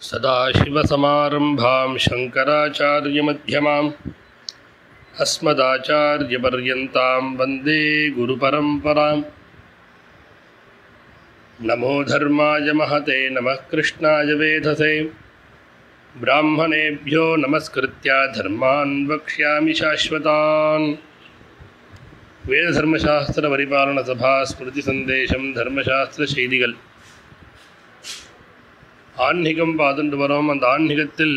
सदाशिवसमारम्भां शङ्कराचार्यमध्यमाम् अस्मदाचार्यपर्यन्तां वन्दे गुरुपरम्पराम् नमो धर्माय महते नमः कृष्णाय वेधसे ब्राह्मणेभ्यो नमस्कृत्य धर्मान् वक्ष्यामि शाश्वतान् வேததர்மசாஸ்திரபரிபாலனசபா ஸ்மிருதி சந்தேசம் தர்மசாஸ்திர செய்திகள் ஆன்மீகம் பார்த்துட்டு வரோம் அந்த ஆன்மீகத்தில்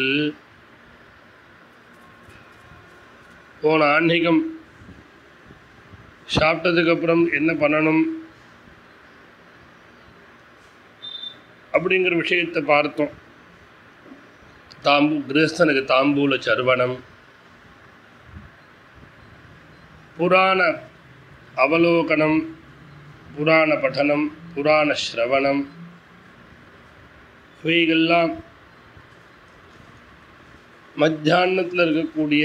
போன ஆன்மீகம் சாப்பிட்டதுக்கப்புறம் என்ன பண்ணணும் அப்படிங்கிற விஷயத்தை பார்த்தோம் தாம்பூ கிரகஸ்தனுக்கு தாம்பூல சர்வணம் புராண அவலோகனம் புராண பठனம் புராண ஸ்ரவணம் இவைகள்லாம் மத்தியானத்தில் இருக்கக்கூடிய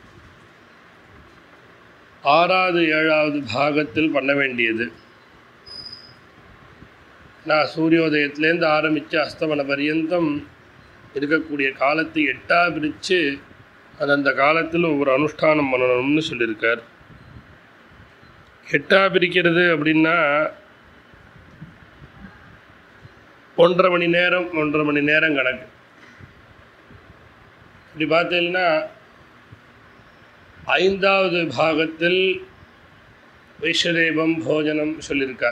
ஆறாவது ஏழாவது பாகத்தில் பண்ண வேண்டியது நான் சூரியோதயத்திலேருந்து ஆரம்பித்து அஸ்தமன பரியந்தம் இருக்கக்கூடிய காலத்தை எட்டாக பிரித்து அந்தந்த காலத்தில் ஒவ்வொரு அனுஷ்டானம் பண்ணணும்னு சொல்லியிருக்கார் எட்டா பிரிக்கிறது அப்படின்னா ஒன்றரை மணி நேரம் ஒன்றரை மணி நேரம் கணக்கு இப்படி பார்த்தீங்கன்னா ஐந்தாவது பாகத்தில் வைஷ்ணதேவம் போஜனம் சொல்லியிருக்கா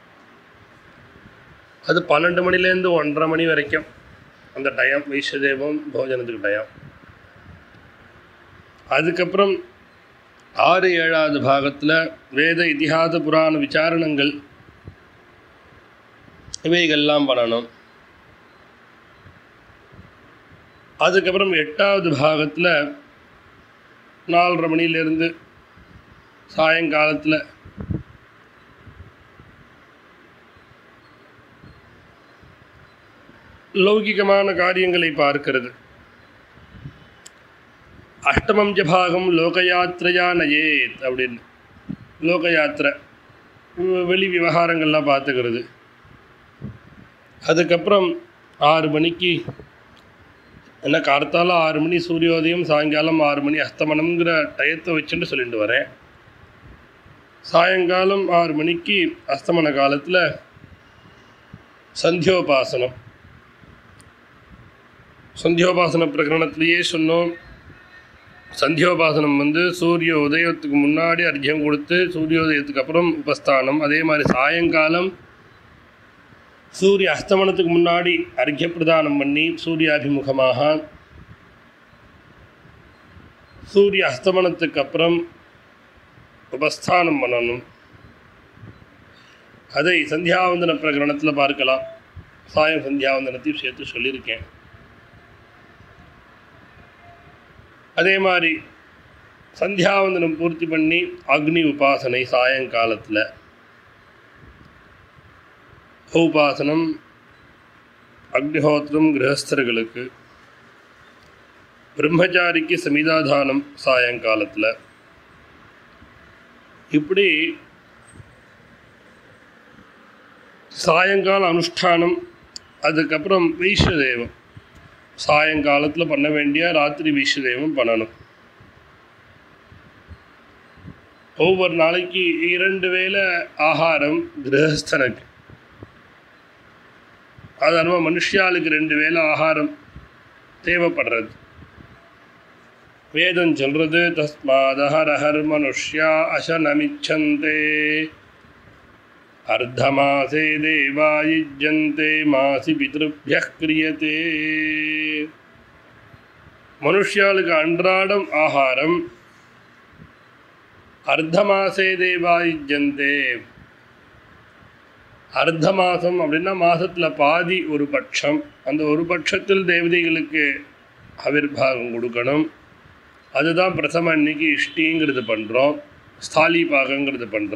அது பன்னெண்டு மணிலேருந்து ஒன்றரை மணி வரைக்கும் அந்த டயம் வைஷ்ணதேவம் போஜனத்துக்கு டயம் அதுக்கப்புறம் ஆறு ஏழாவது பாகத்தில் வேத இதிகாச புராண விசாரணங்கள் இவைகள்லாம் பண்ணணும் அதுக்கப்புறம் எட்டாவது பாகத்தில் நாலரை மணிலேருந்து சாயங்காலத்தில் லௌகிகமான காரியங்களை பார்க்கிறது அஷ்டமம் ஜபாகம் லோகயாத்திரையா நயேத் அப்படின்னு லோகயாத்திரை வெளி விவகாரங்கள்லாம் பார்த்துக்கிறது அதுக்கப்புறம் ஆறு மணிக்கு என்ன கார்த்தால ஆறு மணி சூரியோதயம் சாயங்காலம் ஆறு மணி அஸ்தமனம்ங்கிற டயத்தை வச்சுட்டு சொல்லிட்டு வரேன் சாயங்காலம் ஆறு மணிக்கு அஸ்தமன காலத்தில் சந்தியோபாசனம் சந்தியோபாசன பிரகரணத்திலேயே சொன்னோம் சந்தியோபாசனம் வந்து சூரிய உதயத்துக்கு முன்னாடி அர்க்கியம் கொடுத்து சூரியோதயத்துக்கு அப்புறம் உபஸ்தானம் அதே மாதிரி சாயங்காலம் சூரிய அஸ்தமனத்துக்கு முன்னாடி அர்க்கிய பிரதானம் பண்ணி சூரியாபிமுகமாக சூரிய அஸ்தமனத்துக்கு அப்புறம் உபஸ்தானம் பண்ணணும் அதை சந்தியாவந்தன பிரகரணத்தில் பார்க்கலாம் சாயம் சந்தியாவந்தனத்தையும் சேர்த்து சொல்லியிருக்கேன் அதே மாதிரி சந்தியாவந்தனம் பூர்த்தி பண்ணி அக்னி உபாசனை சாயங்காலத்தில் உபாசனம் அக்னிஹோத்திரம் கிரகஸ்தர்களுக்கு பிரம்மச்சாரிக்கு சமிதாதானம் சாயங்காலத்தில் இப்படி சாயங்கால அனுஷ்டானம் அதுக்கப்புறம் வைஷ்ணதேவம் சாயங்காலத்தில் பண்ண வேண்டிய ராத்திரி விஸ்வதேவம் பண்ணணும் ஒவ்வொரு நாளைக்கு இரண்டு வேளை ஆகாரம் கிரகஸ்தனுக்கு சாதாரண மனுஷியாளுக்கு ரெண்டு வேளை ஆகாரம் தேவைப்படுறது வேதம் சொல்றது தஸ்மாதஹரஹர் மனுஷ்யா அசனமிச்சந்தே अर्धमासे देवा युज्यन्ते மாசி பித்ருபியः கிரியதே மனுஷியாளுக்கு அன்றாடம் ஆகாரம் அர்த்தமாசே தேவா யுஜ்யந்தே அர்த்த மாதம் அப்படின்னா மாதத்தில் பாதி ஒரு பட்சம் அந்த ஒரு பட்சத்தில் தேவதைகளுக்கு ஆவிர்வாகம் கொடுக்கணும் அதுதான் பிரதம அன்னைக்கு இஷ்டிங்கிறது பண்ணுறோம் ஸ்தாலி பாகங்கிறது பண்ணுற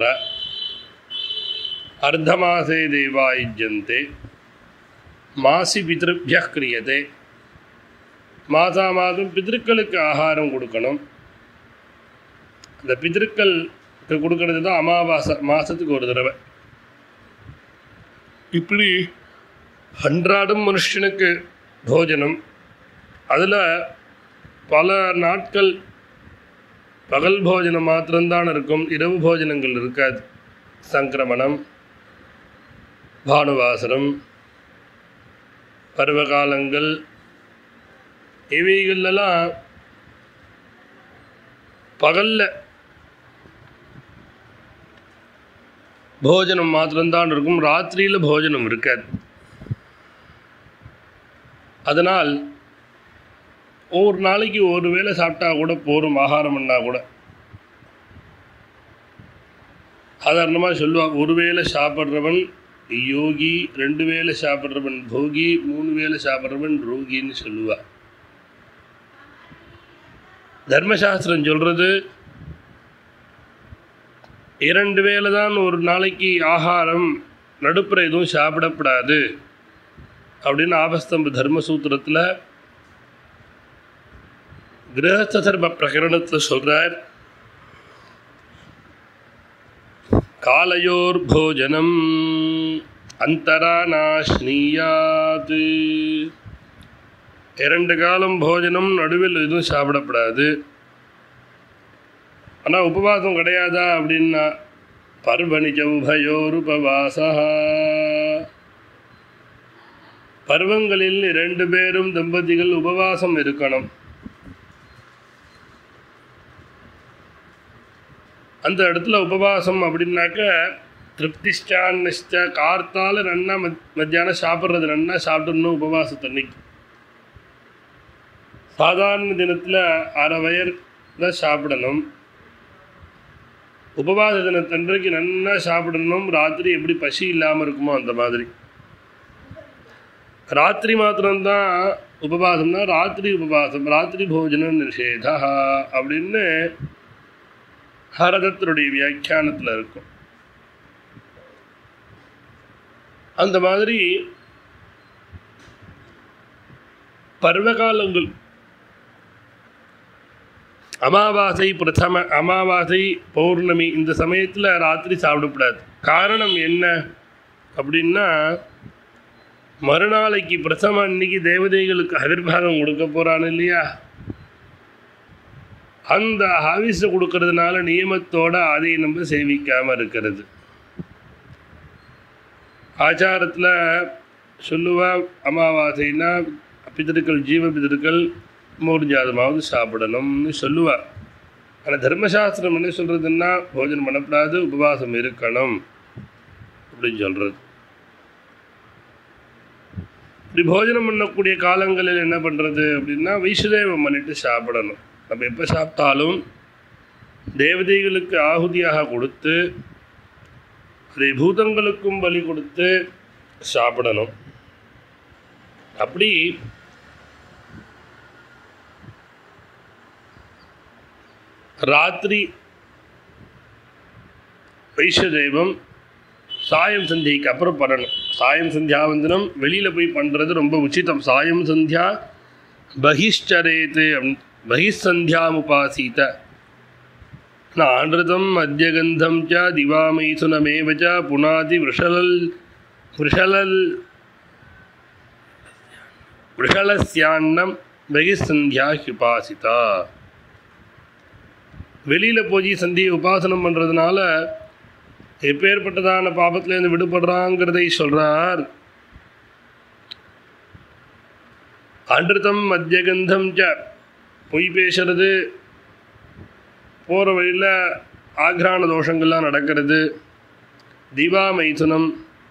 அர்த்தமாசே தேவா யுஜ்யந்தே மாசி பித்ருபிய கிரியதே மாதா மாதம் பிதற்களுக்கு ஆகாரம் கொடுக்கணும் அந்த பிதற்களுக்கு கொடுக்கறது தான் அமாவாசை மாதத்துக்கு ஒரு தடவை இப்படி அன்றாடம் மனுஷனுக்கு போஜனம் அதில் பல நாட்கள் பகல் போஜனம் மாத்திரம்தான் இருக்கும் இரவு போஜனங்கள் இருக்காது சங்கிரமணம் பானுவாசனம் பருவகாலங்கள் இவைகளெல்லாம் பகலில் போஜனம் மாத்திரம்தான் இருக்கும் ராத்திரியில் போஜனம் இருக்காது அதனால் ஒவ்வொரு நாளைக்கு ஒரு வேளை சாப்பிட்டா கூட போரும் ஆகாரம்னா கூட சாதாரணமாக சொல்லுவாங்க ஒரு வேளை சாப்பிட்றவன் யோகி ரெண்டு வேளை சாப்பிட்றவன் போகி மூணு வேளை சாப்பிட்றவன் ரோகின்னு சொல்லுவா தர்மசாஸ்திரம் சொல்கிறது இரண்டு வேளை தான் ஒரு நாளைக்கு ஆகாரம் நடுப்புற எதுவும் சாப்பிடப்படாது அப்படின்னு ஆபஸ்தம்ப தர்மசூத்திரத்தில் கிரகஸ்த தர்ம பிரகரணத்தில் சொல்கிறார் காலையோர் போஜனம் அந்தரா நாஷ்னீயாத் இரண்டு காலம் போஜனம் நடுவில் எதுவும் சாப்பிடப்படாது ஆனால் உபவாசம் கிடையாதா அப்படின்னா பர்வணிச்ச உபயோர் உபவாசா பருவங்களில் இரண்டு பேரும் தம்பதிகள் உபவாசம் இருக்கணும் அந்த இடத்துல உபவாசம் அப்படின்னாக்க திருப்திஷ்டான்னிஷ்ட கார்த்தால நன்னா மத் மத்தியானம் சாப்பிட்றது நன்னா சாப்பிடணும் உபவாசத்தன்னைக்கு சாதாரண தினத்தில் அரை வயர் தான் சாப்பிடணும் உபவாச தினத்தன்றைக்கு நன்னா சாப்பிடணும் ராத்திரி எப்படி பசி இல்லாமல் இருக்குமோ அந்த மாதிரி ராத்திரி மாத்திரம்தான் உபவாசம்னா ராத்திரி உபவாசம் ராத்திரி போஜனம் நிஷேதா அப்படின்னு ஹரதத்தினுடைய வியாக்கியானத்தில் இருக்கும் அந்த மாதிரி பருவகாலங்கள் அமாவாசை பிரதம அமாவாசை பௌர்ணமி இந்த சமயத்தில் ராத்திரி சாப்பிடக்கூடாது காரணம் என்ன அப்படின்னா மறுநாளைக்கு பிரசம அன்னைக்கு தேவதைகளுக்கு ஆவிர்வாகம் கொடுக்க போகிறான் இல்லையா அந்த ஆவிஸை கொடுக்கறதுனால நியமத்தோட அதை நம்ம சேவிக்காமல் இருக்கிறது ஆச்சாரத்தில் சொல்லுவா அமாவாசைனா பிதர்கள் ஜீவ பிதர்கள் மூணு ஜாதமாவது சாப்பிடணும்னு சொல்லுவா ஆனால் தர்மசாஸ்திரம் என்ன சொல்கிறதுன்னா போஜனம் பண்ணக்கூடாது உபவாசம் இருக்கணும் அப்படின்னு சொல்கிறது இப்படி போஜனம் பண்ணக்கூடிய காலங்களில் என்ன பண்ணுறது அப்படின்னா வைசுதேவம் பண்ணிட்டு சாப்பிடணும் நம்ம எப்போ சாப்பிட்டாலும் தேவதைகளுக்கு ஆகுதியாக கொடுத்து அதை பூதங்களுக்கும் பலி கொடுத்து சாப்பிடணும் அப்படி ராத்திரி வைஷதேவம் சாயம் சந்திக்கு அப்புறம் பண்ணணும் சாயம் சந்தியாவந்தனம் வெளியில் போய் பண்ணுறது ரொம்ப உச்சிதம் சாயம் சந்தியா பகிஷ்சரேத்து பகிசந்தியாமுபாசீத ஆனிருதம் அத்தியகந்தம் ச திவாமைசுனமேவ ச புனாதி விஷலல் விஷலல் விஷலஸ்யான்னம் பகிசந்தியா ஹிபாசிதா வெளியில் போய் சந்தியை உபாசனம் பண்ணுறதுனால எப்பேற்பட்டதான பாபத்திலேருந்து விடுபடுறாங்கிறதை சொல்கிறார் அன்றிதம் மத்தியகந்தம் ச பொய் பேசுறது போகிற வழியில் ஆக்ரான தோஷங்கள்லாம் நடக்கிறது திவா மைதுனம்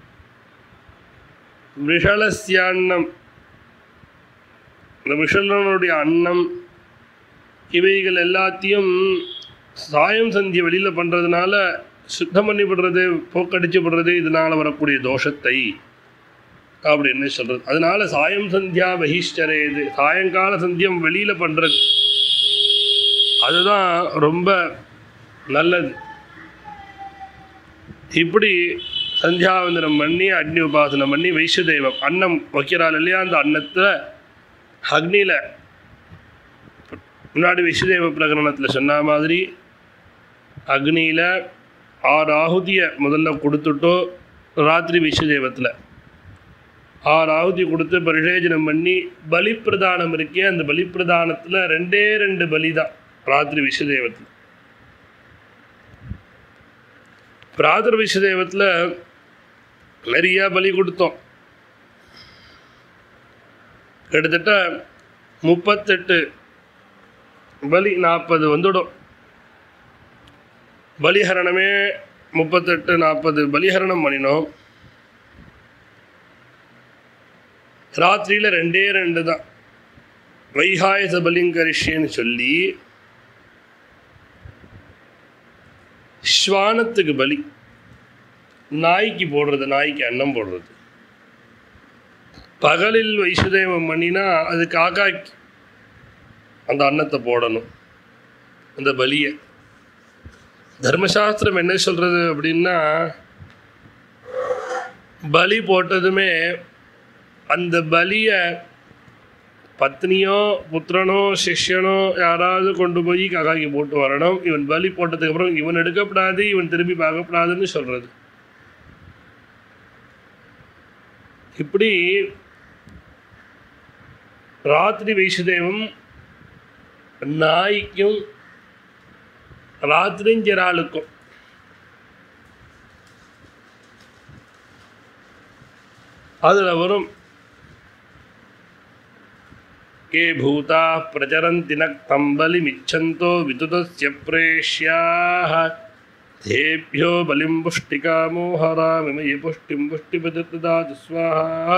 விஷலஸ்யான்னம் இந்த விஷலனுடைய அன்னம் இவைகள் எல்லாத்தையும் சாயம் சந்திய வெளியில் பண்ணுறதுனால சுத்தம் பண்ணி விடுறது போக்கடிச்சு விடுறது இதனால் வரக்கூடிய தோஷத்தை அப்படின்னு சொல்கிறது அதனால சாயம் சந்தியா பகிஷ்டரேது சாயங்கால சந்தியம் வெளியில் பண்ணுறது அதுதான் ரொம்ப நல்லது இப்படி சந்தியாவந்தனம் பண்ணி அக்னி உபாசனம் பண்ணி வைஷ்யதெய்வம் அன்னம் வைக்கிறாள் இல்லையா அந்த அன்னத்தில் அக்னியில் முன்னாடி விஸ்வதேவ பிரகரணத்தில் சொன்ன மாதிரி அக்னியில் ஆறு ஆகுதியை முதல்ல கொடுத்துட்டோ ராத்திரி விஸ்வதேவத்தில் ஆறு ஆகுதி கொடுத்து பரிசேஜனம் பண்ணி பலிப்பிரதானம் இருக்கே அந்த பலிப்பிரதானத்தில் ரெண்டே ரெண்டு பலி தான் ராத்திரி விஷதேவத்தில் பிராதர் விஷதேவத்தில் நிறையா பலி கொடுத்தோம் கிட்டத்தட்ட முப்பத்தெட்டு பலி நாற்பது வந்துடும் பலிஹரணமே முப்பத்தெட்டு நாற்பது பலிஹரணம் பண்ணினோம் ராத்திரியில் ரெண்டே ரெண்டு தான் வைகாயச பலிங்கரிஷின்னு சொல்லி ஸ்வானத்துக்கு பலி நாய்க்கு போடுறது நாய்க்கு அன்னம் போடுறது பகலில் வைசுதேவம் பண்ணினா அது காக்காய்க்கு அந்த அன்னத்தை போடணும் அந்த பலியை தர்மசாஸ்திரம் என்ன சொல்கிறது அப்படின்னா பலி போட்டதுமே அந்த பலியை பத்னியோ புத்திரனோ சிஷ்யனோ யாராவது கொண்டு போய் காக்காய்க்கு போட்டு வரணும் இவன் பலி போட்டதுக்கப்புறம் இவன் எடுக்கப்படாது இவன் திரும்பி பார்க்கப்படாதுன்னு சொல்கிறது இப்படி ராத்திரி வைசுதேவம் நாய்க்கும் ராத்திரிஞ்சராளுக்கும் அதில் வரும் के भूताः प्रचरन्ति न कम्बलिमिच्छन्तो विदुतस्य प्रेष्याः तेभ्यो बलिं पुष्टिकामो हरामिमयि पुष्टिं पुष्टिपददातु स्वाहा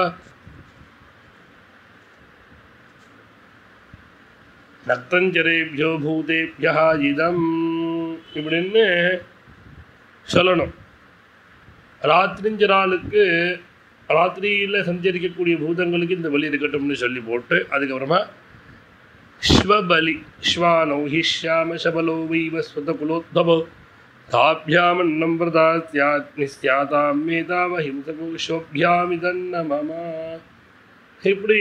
நக்தஞ்சரேபியோ பூதேபியா இதம் இப்படின்னு சொல்லணும் ராத்திரிஞ்சராளுக்கு ராத்திரியில் சஞ்சரிக்கக்கூடிய பூதங்களுக்கு இந்த பலி இருக்கட்டும்னு சொல்லி போட்டு அதுக்கப்புறமா ஸ்வபலி ஸ்வானோ ஹி ஷியாம சபலோ வைவ ஸ்வத குலோத்பவோ தாபியாமன்னம் பிரதா ஸ்யாத் நிஸ்யாதாம் மேதாவ ஹிம்சகோ ஷோபியாமிதன்ன மம இப்படி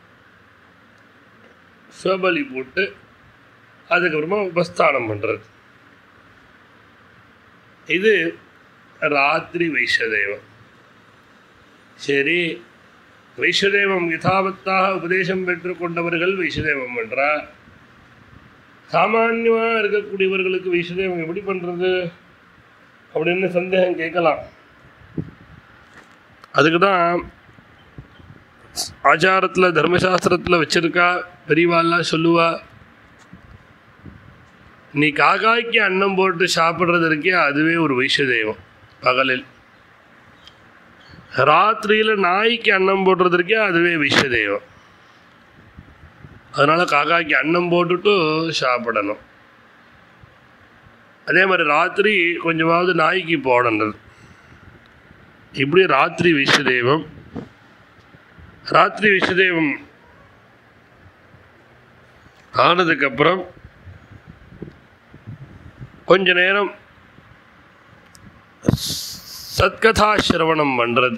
ஸ்வபலி போட்டு அதுக்கப்புறமா உபஸ்தானம் பண்ணுறது இது ராத்திரி வைஷதேவம் சரி வைஷ்ணதேவம் யதாவத்தாக உபதேசம் பெற்றுக்கொண்டவர்கள் வைஷ்ணதேவம் பண்ணுறா சாமான்யமாக இருக்கக்கூடியவர்களுக்கு வைஷ்ணதேவம் எப்படி பண்ணுறது அப்படின்னு சந்தேகம் கேட்கலாம் அதுக்கு தான் ஆச்சாரத்தில் தர்மசாஸ்திரத்தில் வச்சிருக்கா பெரியவாள்லாம் சொல்லுவா நீ காக்காய்க்கு அன்னம் போட்டு சாப்பிட்றது இருக்கே அதுவே ஒரு வைஷ்ணதேவம் பகலில் ராத்திரியில் நாய்க்கு அன்னம் போடுறது இருக்கே அதுவே விஷதெய்வம் அதனால் காக்காய்க்கு அன்னம் போட்டுட்டு சாப்பிடணும் அதே மாதிரி ராத்திரி கொஞ்சமாவது நாய்க்கு போடணும் இப்படி ராத்திரி விஷதெய்வம் ராத்திரி விஷதெய்வம் ஆனதுக்கப்புறம் கொஞ்ச நேரம் சத்கதா சிரவணம் பண்ணுறது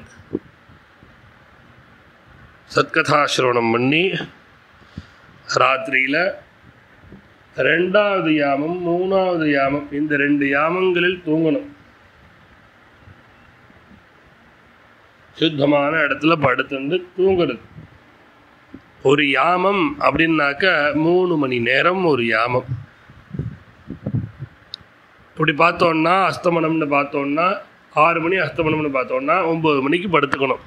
சத்கதா சிரவணம் பண்ணி ராத்திரியில் ரெண்டாவது யாமம் மூணாவது யாமம் இந்த ரெண்டு யாமங்களில் தூங்கணும் சுத்தமான இடத்துல படுத்துண்டு தூங்குறது ஒரு யாமம் அப்படின்னாக்க மூணு மணி நேரம் ஒரு யாமம் இப்படி பார்த்தோன்னா அஸ்தமனம்னு பார்த்தோன்னா ஆறு மணி அஸ்தமனம்னு பார்த்தோன்னா ஒம்பது மணிக்கு படுத்துக்கணும்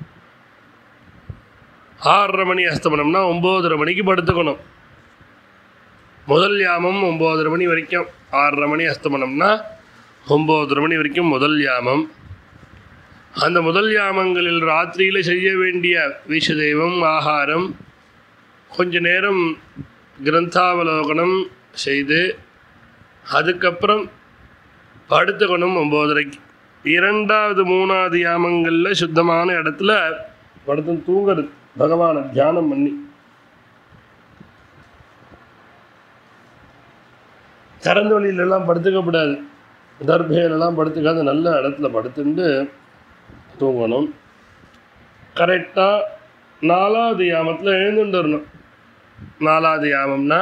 ஆறரை மணி அஸ்தமனம்னா ஒம்போதரை மணிக்கு படுத்துக்கணும் முதல் யாமம் ஒம்போதரை மணி வரைக்கும் ஆறரை மணி அஸ்தமனம்னா ஒம்போதரை மணி வரைக்கும் முதல் யாமம் அந்த முதல் யாமங்களில் ராத்திரியில் செய்ய வேண்டிய விஷதெய்வம் ஆகாரம் கொஞ்ச நேரம் கிரந்தாவலோகனம் செய்து அதுக்கப்புறம் படுத்துக்கணும் ஒம்போதரைக்கு இரண்டாவது மூணாவது யாமங்களில் சுத்தமான இடத்துல படுத்து தூங்குறது பகவானை தியானம் பண்ணி திறந்த வழியிலெல்லாம் படுத்துக்கப்படாது தர்பையிலெல்லாம் படுத்துக்காத நல்ல இடத்துல படுத்துட்டு தூங்கணும் கரெக்டாக நாலாவது யாமத்தில் எழுந்துட்டு வரணும் நாலாவது யாமம்னா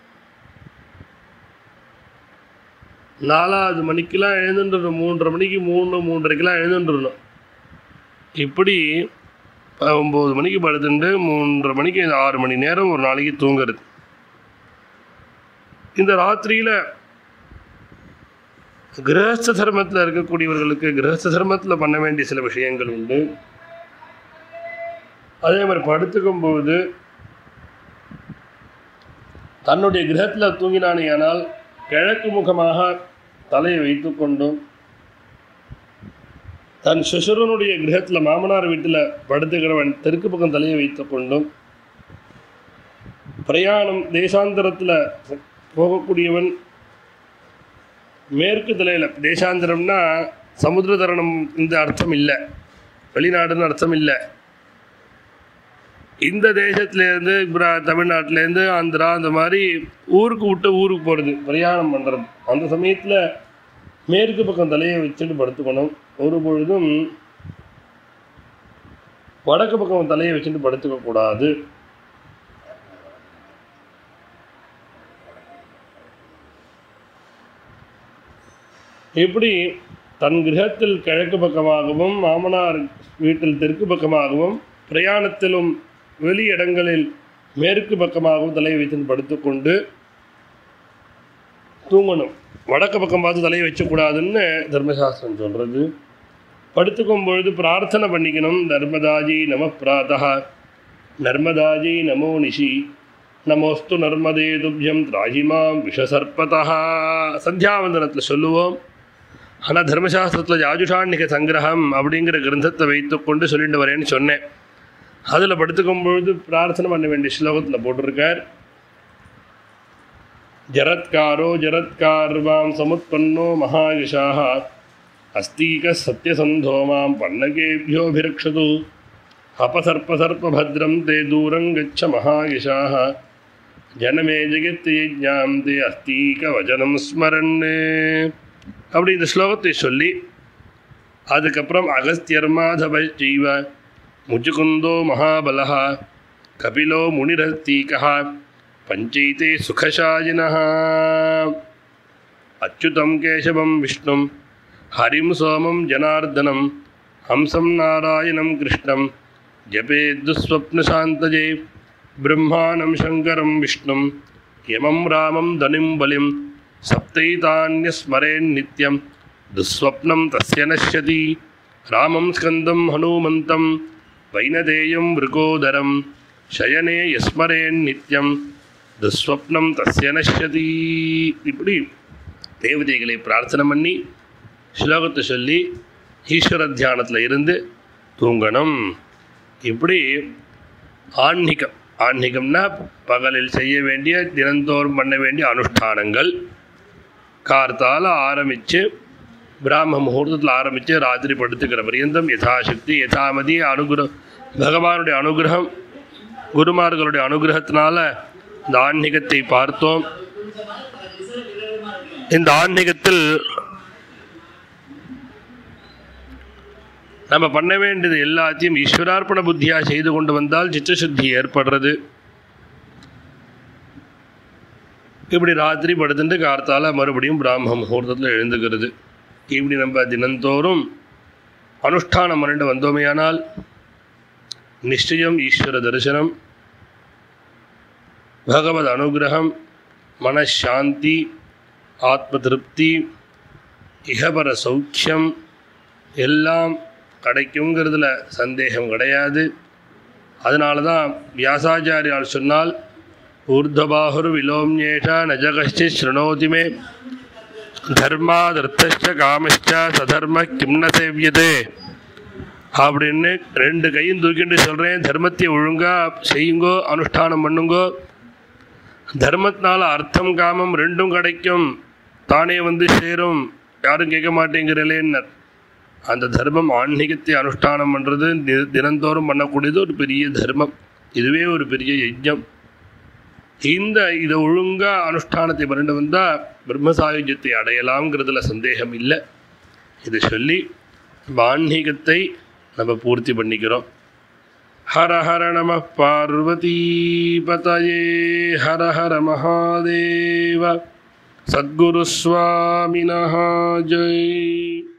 நாலாவது மணிக்கெலாம் எழுந்துட்டுருணும் மூன்றரை மணிக்கு மூணு மூன்றரைக்கெலாம் எழுந்துட்டுருணும் இப்படி ஒம்பது மணிக்கு படுத்துட்டு மூன்றரை மணிக்கு ஆறு மணி நேரம் ஒரு நாளைக்கு தூங்குறது இந்த ராத்திரியில் கிரகஸ்த தர்மத்தில் இருக்கக்கூடியவர்களுக்கு கிரகஸ்த தர்மத்தில் பண்ண வேண்டிய சில விஷயங்கள் உண்டு அதே மாதிரி படுத்துக்கும் போது தன்னுடைய கிரகத்தில் தூங்கினானேயானால் கிழக்கு முகமாக தலையை வைத்துக்கொண்டும் தன் சுசுரனுடைய கிரகத்தில் மாமனார் வீட்டில் படுத்துக்கிறவன் தெற்கு பக்கம் தலையை வைத்துக்கொண்டும் பிரயாணம் தேசாந்தரத்தில் போகக்கூடியவன் மேற்கு தலையில் தேசாந்திரம்னா சமுத்திர தரணம் இந்த அர்த்தம் இல்லை வெளிநாடுன்னு அர்த்தம் இல்லை இந்த தேசத்துலேருந்து இப்போ தமிழ்நாட்டிலேருந்து ஆந்திரா அந்த மாதிரி ஊருக்கு விட்டு ஊருக்கு போகிறது பிரயாணம் பண்ணுறது அந்த சமயத்தில் மேற்கு பக்கம் தலையை வச்சுட்டு படுத்துக்கணும் ஒரு பொழுதும் வடக்கு பக்கம் தலையை வச்சுட்டு படுத்துக்க கூடாது எப்படி தன் கிரகத்தில் கிழக்கு பக்கமாகவும் மாமனார் வீட்டில் தெற்கு பக்கமாகவும் பிரயாணத்திலும் வெளி இடங்களில் மேற்கு பக்கமாகவும் தலையை வைத்து படுத்துக்கொண்டு தூங்கணும் வடக்கு பக்கம் பார்த்து தலையை வச்சக்கூடாதுன்னு தர்மசாஸ்திரம் சொல்கிறது படுத்துக்கும் பொழுது பிரார்த்தனை பண்ணிக்கணும் நர்மதாஜி நம பிராத்தா நர்மதாஜி நமோ நிஷி நமோஸ்து நர்மதே துப்ஜம் திராஜிமாம் விஷசர்பதா சந்தியாவந்தனத்தில் சொல்லுவோம் ஆனால் தர்மசாஸ்திரத்தில் யாஜுஷான்னிக சங்கிரகம் அப்படிங்கிற கிரந்தத்தை வைத்துக்கொண்டு சொல்லிட்டு வரேன்னு சொன்னேன் அதில் படுத்துக்கும் பொழுது பிரார்த்தனை பண்ண வேண்டிய ஸ்லோகத்தில் போட்டிருக்கார் ஜரத்காரோ ஜரத்கார்வாம் சமுத்பன்னோ மகாயுஷாக அஸ்தீக சத்யசந்தோ மாம் பன்னகேபியோபிரக்ஷது அபசர்ப்பசர்ப்பபத்ரம் தே தூரம் கச்ச மகாயுஷாக ஜனமே ஜெகத் யஜ்ஞாம் தே அஸ்தீக வச்சனம் ஸ்மரன்னு அப்படி இந்த ஸ்லோகத்தை சொல்லி அதுக்கப்புறம் அகஸ்தியர் மாதவ ஜீவ முச்சுகுந்தோ மகாபலः கபிலோ முனிரஸ்தீகः பஞ்சைते சுகசாயினः அச்சுதம் கேசவம் விஷ்ணும் ஹரிம் சோமம் ஜனார்தனம் ஹம்சம் நாராயணம் கிருஷ்ணம் ஜபேத்துஸ்வப்னசாந்தஜே பிரம்மாணம் சங்கரம் விஷ்ணும் யமம் ராமம் தனிம் பலிம் சப்தைதான்யஸ்மரேன் நித்யம் துஸ்வப்னம் தஸ்ய நஷ்யதி ராமம் ஸ்கந்தம் ஹனுமந்தம் வைனதேயம் மிருகோதரம் சயனே யஸ்மரேன் நித்யம் துஸ்வப்னம் தஸ்ய நஷ்யதி இப்படி தேவதைகளை பிரார்த்தனை பண்ணி ஸ்லோகத்தை சொல்லி ஈஸ்வர தியானத்தில் இருந்து தூங்கணும் இப்படி ஆன்மீகம் ஆன்மீகம்னா பகலில் செய்ய வேண்டிய தினந்தோறும் பண்ண வேண்டிய அனுஷ்டானங்கள் கார்த்தால ஆரம்பித்து பிராம முகூர்த்தத்தில் ஆரம்பித்து ராத்திரி படுத்துக்கிற பரியந்தம் யதாசக்தி யதாமதி அனுகிரகம் பகவானுடைய அனுகிரகம் குருமார்களுடைய அனுகிரகத்தினால இந்த ஆன்மீகத்தை பார்த்தோம் இந்த ஆன்மீகத்தில் நம்ம பண்ண வேண்டியது எல்லாத்தையும் ஈஸ்வரார்ப்பண புத்தியாக செய்து கொண்டு வந்தால் சித்தசுத்தி ஏற்படுறது இப்படி ராத்திரி படுத்துட்டு கார்த்தால மறுபடியும் பிராம முகூர்த்தத்தில் எழுந்துக்கிறது இப்படி நம்ம தினந்தோறும் அனுஷ்டானம் பண்ணிட்டு வந்தோமேயானால் நிச்சயம் ஈஸ்வர தரிசனம் பகவத் அனுகிரகம் மனசாந்தி ஆத்ம திருப்தி இகபர சௌக்கியம் எல்லாம் கிடைக்குங்கிறதுல சந்தேகம் கிடையாது அதனால தான் வியாசாச்சாரியால் சொன்னால் ஊர்தபாகுர் விலோம்யேஷா நஜகஷ்டி ஸ்ருணோதி மே தர்மாதர்த்தச்ச காமச்ச சதர்ம கிம்ன சேவியதே அப்படின்னு ரெண்டு கையும் தூக்கிட்டு சொல்கிறேன் தர்மத்தை ஒழுங்காக செய்யுங்கோ அனுஷ்டானம் பண்ணுங்கோ தர்மத்தினால அர்த்தம் காமம் ரெண்டும் கிடைக்கும் தானே வந்து சேரும் யாரும் கேட்க மாட்டேங்கிறலேன்னர் அந்த தர்மம் ஆன்மீகத்தை அனுஷ்டானம் பண்ணுறது தி- தினந்தோறும் பண்ணக்கூடியது ஒரு பெரிய தர்மம் இதுவே ஒரு பெரிய யஜ்ஞம் இந்த இதை ஒழுங்காக அனுஷ்டானத்தை பண்ணிட்டு வந்தால் பிரம்மசாயுஜ்யத்தை அடையலாம்ங்கிறதுல சந்தேகம் இல்லை இதை சொல்லி நம்ம ஆன்மீகத்தை நம்ம பூர்த்தி பண்ணிக்கிறோம் ஹர ஹர நம பார்வதி பதயே ஹர ஹர மகாதேவ சத்குரு சுவாமினஹ ஜெய்